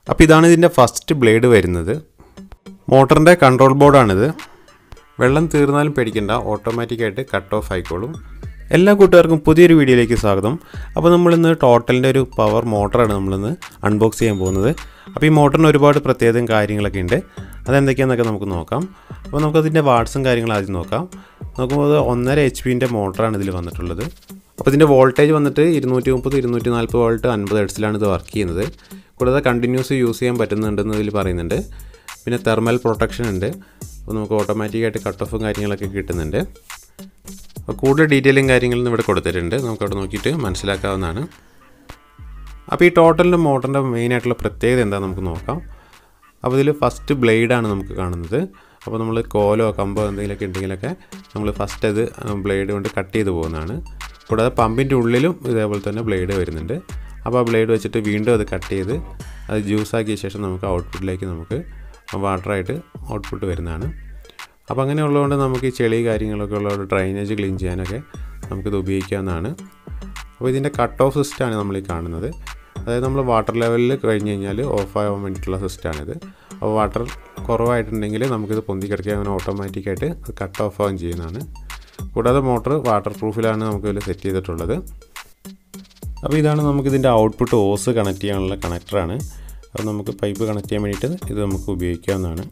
അപ്പോൾ ഇതാണ് ഇതിൻ്റെ ഫസ്റ്റ് ബ്ലേഡ് വരുന്നത് മോട്ടറിൻ്റെ കൺട്രോൾ ബോർഡാണിത് വെള്ളം തീർന്നാലും പേടിക്കണ്ട ഓട്ടോമാറ്റിക്കായിട്ട് കട്ട് ഓഫ് ആയിക്കോളും എല്ലാ കൂട്ടുകാർക്കും പുതിയൊരു വീഡിയോയിലേക്ക് സ്വാഗതം അപ്പോൾ നമ്മളിന്ന് ടോട്ടലിൻ്റെ ഒരു പവർ മോട്ടറാണ് നമ്മളിന്ന് അൺബോക്സ് ചെയ്യാൻ പോകുന്നത് അപ്പോൾ ഈ മോട്ടറിന് ഒരുപാട് പ്രത്യേകതയും കാര്യങ്ങളൊക്കെ ഉണ്ട് അതെന്തൊക്കെയാണെന്നൊക്കെ നമുക്ക് നോക്കാം അപ്പോൾ നമുക്കതിൻ്റെ വാട്സും കാര്യങ്ങളും ആദ്യം നോക്കാം നോക്കുമ്പോൾ അത് ഒന്നര എച്ച് പിൻ്റെ മോട്ടറാണ് ഇതിൽ വന്നിട്ടുള്ളത് അപ്പോൾ ഇതിൻ്റെ വോൾട്ടേജ് വന്നിട്ട് ഇരുന്നൂറ്റി മുപ്പത് ഇരുന്നൂറ്റി നാൽപ്പത് വോൾട്ട് അൻപത് ഹെഡ്സിലാണ് ഇത് വർക്ക് ചെയ്യുന്നത് കൂടാതെ കണ്ടിന്യൂസ് യൂസ് ചെയ്യാൻ പറ്റുന്നുണ്ടെന്ന് ഇതിൽ പറയുന്നുണ്ട് പിന്നെ തെർമൽ പ്രൊട്ടക്ഷൻ ഉണ്ട് അപ്പോൾ നമുക്ക് ഓട്ടോമാറ്റിക്കായിട്ട് കട്ട് ഓഫും കാര്യങ്ങളൊക്കെ കിട്ടുന്നുണ്ട് അപ്പോൾ കൂടുതൽ ഡീറ്റെയിലും കാര്യങ്ങളും ഇവിടെ കൊടുത്തിട്ടുണ്ട് നമുക്ക് അവിടെ നോക്കിയിട്ട് മനസ്സിലാക്കാവുന്നതാണ് അപ്പോൾ ഈ ടോട്ടലിൻ്റെ മോട്ടറിൻ്റെ മെയിനായിട്ടുള്ള പ്രത്യേകത എന്താണെന്ന് നമുക്ക് നോക്കാം അപ്പോൾ ഇതിൽ ഫസ്റ്റ് ബ്ലേഡാണ് നമുക്ക് കാണുന്നത് അപ്പോൾ നമ്മൾ കോലോ കമ്പോ എന്തെങ്കിലുമൊക്കെ ഉണ്ടെങ്കിലൊക്കെ നമ്മൾ ഫസ്റ്റ് അത് ബ്ലേഡ് കൊണ്ട് കട്ട് ചെയ്ത് പോകുന്നതാണ് കൂടാതെ പമ്പിൻ്റെ ഉള്ളിലും ഇതേപോലെ തന്നെ ബ്ലേഡ് വരുന്നുണ്ട് അപ്പോൾ ആ ബ്ലേഡ് വെച്ചിട്ട് വീണ്ടും അത് കട്ട് ചെയ്ത് അത് ജ്യൂസാക്കിയ ശേഷം നമുക്ക് ഔട്ട്പുട്ടിലേക്ക് നമുക്ക് വാട്ടറായിട്ട് ഔട്ട്പുട്ട് വരുന്നതാണ് അപ്പോൾ അങ്ങനെയുള്ളതുകൊണ്ട് നമുക്ക് ഈ ചെളി കാര്യങ്ങളൊക്കെ ഉള്ള ഡ്രൈനേജ് ക്ലീൻ ചെയ്യാനൊക്കെ നമുക്കിത് ഉപയോഗിക്കാവുന്നതാണ് അപ്പോൾ ഇതിൻ്റെ കട്ട് ഓഫ് സിസ്റ്റമാണ് നമ്മൾ ഈ കാണുന്നത് അതായത് നമ്മൾ വാട്ടർ ലെവലിൽ കഴിഞ്ഞ് കഴിഞ്ഞാൽ ഓഫ് ആവാൻ വേണ്ടിയിട്ടുള്ള സിസ്റ്റമാണിത് അപ്പോൾ വാട്ടർ കുറവായിട്ടുണ്ടെങ്കിൽ നമുക്കിത് പൊന്തി കിടക്കാൻ അങ്ങനെ ഓട്ടോമാറ്റിക്കായിട്ട് കട്ട് ഓഫ് ആവുകയും ചെയ്യുന്നതാണ് കൂടാതെ മോട്ടർ വാട്ടർ പ്രൂഫിലാണ് നമുക്ക് ഇതിൽ സെറ്റ് ചെയ്തിട്ടുള്ളത് അപ്പോൾ ഇതാണ് നമുക്കിതിൻ്റെ ഔട്ട്പുട്ട് ഓസ് കണക്ട് ചെയ്യാനുള്ള കണക്ടറാണ് അപ്പോൾ നമുക്ക് പൈപ്പ് കണക്ട് ചെയ്യാൻ വേണ്ടിയിട്ട് ഇത് നമുക്ക് ഉപയോഗിക്കാവുന്നതാണ്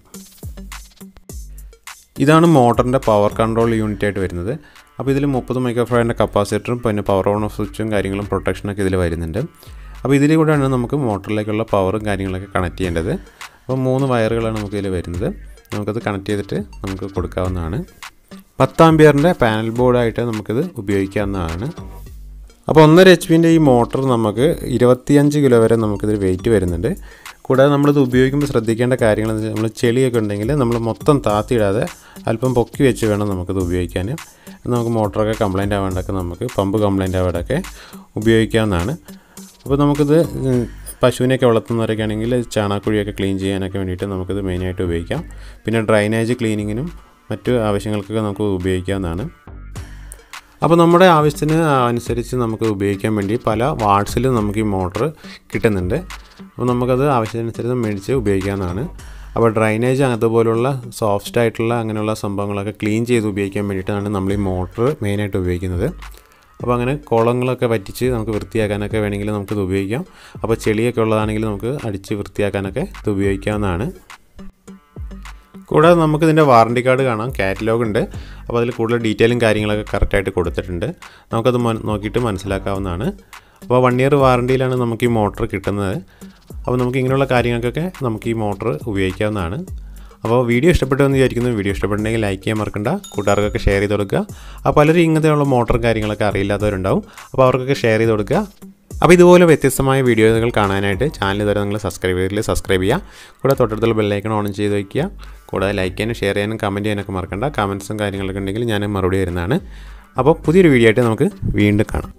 ഇതാണ് മോട്ടറിൻ്റെ പവർ കൺട്രോൾ യൂണിറ്റ് ആയിട്ട് വരുന്നത് അപ്പോൾ ഇതിൽ മുപ്പത് മൈക്രോഫാഡിൻ്റെ കപ്പാസിറ്ററും പിന്നെ പവർ ഓൺ ഓഫ് സ്വിച്ചും കാര്യങ്ങളും പ്രൊട്ടക്ഷനൊക്കെ ഇതിൽ വരുന്നുണ്ട് അപ്പോൾ ഇതിൽ കൂടെയാണ് നമുക്ക് മോട്ടറിലേക്കുള്ള പവറും കാര്യങ്ങളൊക്കെ കണക്ട് ചെയ്യേണ്ടത് അപ്പോൾ മൂന്ന് വയറുകളാണ് നമുക്ക് ഇതിൽ വരുന്നത് നമുക്കത് കണക്ട് ചെയ്തിട്ട് നമുക്ക് കൊടുക്കാവുന്നതാണ് പത്താമ്പിയറിൻ്റെ പാനൽ ബോർഡായിട്ട് നമുക്കിത് ഉപയോഗിക്കാവുന്നതാണ് അപ്പോൾ ഒന്നര എച്ച് പിൻ്റെ ഈ മോട്ടർ നമുക്ക് ഇരുപത്തിയഞ്ച് കിലോ വരെ നമുക്കിതിൽ വെയിറ്റ് വരുന്നുണ്ട് കൂടാതെ നമ്മളിത് ഉപയോഗിക്കുമ്പോൾ ശ്രദ്ധിക്കേണ്ട കാര്യങ്ങൾ എന്ന് വെച്ചാൽ നമ്മൾ ചെളിയൊക്കെ ഉണ്ടെങ്കിൽ നമ്മൾ മൊത്തം താത്തിയിടാതെ അല്പം പൊക്കി വെച്ച് വേണം നമുക്കിത് ഉപയോഗിക്കാൻ നമുക്ക് മോട്ടറൊക്കെ കംപ്ലൈൻ്റ് ആവേണ്ടൊക്കെ നമുക്ക് പമ്പ് കംപ്ലൈൻ്റ് ആവേണ്ടൊക്കെ ഉപയോഗിക്കാവുന്നതാണ് അപ്പോൾ നമുക്കിത് പശുവിനെയൊക്കെ വളർത്തുന്നവരൊക്കെ ആണെങ്കിൽ ചാണകക്കുഴിയൊക്കെ ക്ലീൻ ചെയ്യാനൊക്കെ വേണ്ടിയിട്ട് നമുക്കിത് മെയിനായിട്ട് ഉപയോഗിക്കാം പിന്നെ ഡ്രൈനേജ് ക്ലീനിങ്ങിനും മറ്റു ആവശ്യങ്ങൾക്കൊക്കെ നമുക്ക് ഉപയോഗിക്കാവുന്നതാണ് അപ്പോൾ നമ്മുടെ ആവശ്യത്തിന് അനുസരിച്ച് നമുക്ക് ഉപയോഗിക്കാൻ വേണ്ടി പല വാട്ട്സിലും നമുക്ക് ഈ മോട്ടർ കിട്ടുന്നുണ്ട് അപ്പോൾ നമുക്കത് ആവശ്യത്തിനനുസരിച്ച് മേടിച്ച് ഉപയോഗിക്കാവുന്നതാണ് അപ്പോൾ ഡ്രൈനേജ് അതുപോലുള്ള സോഫ്റ്റ് ആയിട്ടുള്ള അങ്ങനെയുള്ള സംഭവങ്ങളൊക്കെ ക്ലീൻ ചെയ്ത് ഉപയോഗിക്കാൻ വേണ്ടിയിട്ടാണ് നമ്മൾ ഈ മോട്ടർ മെയിനായിട്ട് ഉപയോഗിക്കുന്നത് അപ്പോൾ അങ്ങനെ കുളങ്ങളൊക്കെ വറ്റിച്ച് നമുക്ക് വൃത്തിയാക്കാനൊക്കെ വേണമെങ്കിൽ നമുക്കിത് ഉപയോഗിക്കാം അപ്പോൾ ചെളിയൊക്കെ ഉള്ളതാണെങ്കിൽ നമുക്ക് അടിച്ച് വൃത്തിയാക്കാനൊക്കെ ഇത് ഉപയോഗിക്കാവുന്നതാണ് കൂടാതെ നമുക്ക് ഇതിൻ്റെ വാറണ്ടി കാർഡ് കാണാം കാറ്റലോഗ് ഉണ്ട് അപ്പോൾ അതിൽ കൂടുതൽ ഡീറ്റെയിലും കാര്യങ്ങളൊക്കെ കറക്റ്റായിട്ട് കൊടുത്തിട്ടുണ്ട് നമുക്കത് നോക്കിയിട്ട് മനസ്സിലാക്കാവുന്നതാണ് അപ്പോൾ വൺ ഇയർ വാറണ്ടിയിലാണ് നമുക്ക് ഈ മോട്ടർ കിട്ടുന്നത് അപ്പോൾ നമുക്ക് ഇങ്ങനെയുള്ള കാര്യങ്ങൾക്കൊക്കെ നമുക്ക് ഈ മോട്ടർ ഉപയോഗിക്കാവുന്നതാണ് അപ്പോൾ വീഡിയോ ഇഷ്ടപ്പെട്ടു എന്ന് വിചാരിക്കുന്നു വീഡിയോ ഇഷ്ടപ്പെട്ടുണ്ടെങ്കിൽ ലൈക്ക് ചെയ്യാൻ മറക്കണ്ട കൂട്ടുകാർക്കൊക്കെ ഷെയർ ചെയ്ത് കൊടുക്കുക അപ്പോൾ പലരും ഇങ്ങനത്തെയുള്ള മോട്ടറും കാര്യങ്ങളൊക്കെ അറിയില്ലാത്തവരുണ്ടാവും അപ്പോൾ അവർക്കൊക്കെ ഷെയർ ചെയ്ത് കൊടുക്കുക അപ്പോൾ ഇതുപോലെ വ്യത്യസ്തമായ വീഡിയോകൾ കാണാനായിട്ട് ചാനൽ ഇതുവരെ നിങ്ങൾ സബ്സ്ക്രൈബ് ചെയ്തില്ല സബ്സ്ക്രൈബ് ചെയ്യുക കൂടെ തൊട്ടടുത്തുള്ള ബെല്ലൈക്കൺ ഓൺ ചെയ്ത് വയ്ക്കുക കൂടാതെ ലൈക്ക് ചെയ്യാനും ഷെയർ ചെയ്യാനും കമൻറ്റ് ചെയ്യാനൊക്കെ മറക്കണ്ട കമൻറ്റ്സും കാര്യങ്ങളൊക്കെ ഉണ്ടെങ്കിൽ ഞാൻ മറുപടി വരുന്നതാണ് അപ്പോൾ പുതിയൊരു വീഡിയോ ആയിട്ട് നമുക്ക് വീണ്ടും കാണാം